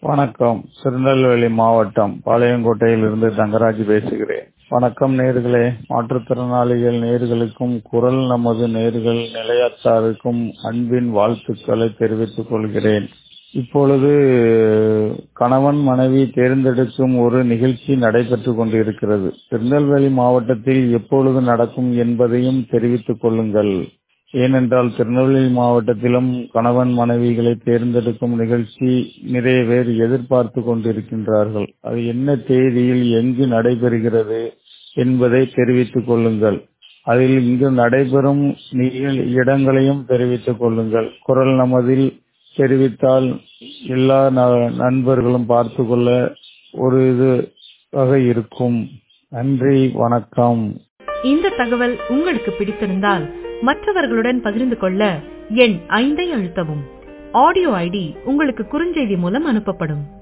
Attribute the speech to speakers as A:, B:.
A: வணக்கம் திருநெல்வேலி மாவட்டம் பாளையங்கோட்டையிலிருந்து தங்கராஜ் பேசுகிறேன் வணக்கம் நேர்களே மாற்றுத்திறனாளிகள் நேர்களுக்கும் குரல் நமது நேர்கள் நிலையத்தாருக்கும் அன்பின் வாழ்த்துக்களை தெரிவித்துக் கொள்கிறேன் இப்பொழுது கணவன் மனைவி தேர்ந்தெடுக்கும் ஒரு நிகழ்ச்சி நடைபெற்றுக் கொண்டிருக்கிறது திருநெல்வேலி மாவட்டத்தில் எப்பொழுது நடக்கும் என்பதையும் தெரிவித்துக் கொள்ளுங்கள் ஏனென்றால் திருநெல்வேலி மாவட்டத்திலும் கணவன் மனைவிகளை தேர்ந்தெடுக்கும் நிகழ்ச்சி நிறைய பேர் எதிர்பார்த்து கொண்டிருக்கின்றார்கள் அது என்ன தேதியில் எங்கு நடைபெறுகிறது என்பதை தெரிவித்துக் கொள்ளுங்கள் அதில் இங்கு நடைபெறும் நிகழ் இடங்களையும் தெரிவித்துக் கொள்ளுங்கள் குரல் நமதில் தெரிவித்தால் எல்லா நண்பர்களும் பார்த்து கொள்ள ஒரு இதுவாக இருக்கும் நன்றி வணக்கம்
B: இந்த தகவல் உங்களுக்கு பிடித்திருந்தால் மற்றவர்களுடன் பகிர்ந்து கொள்ள எண் ஐந்தை அழுத்தவும் ஆடியோ ஐடி உங்களுக்கு குறுஞ்செய்தி மூலம் அனுப்பப்படும்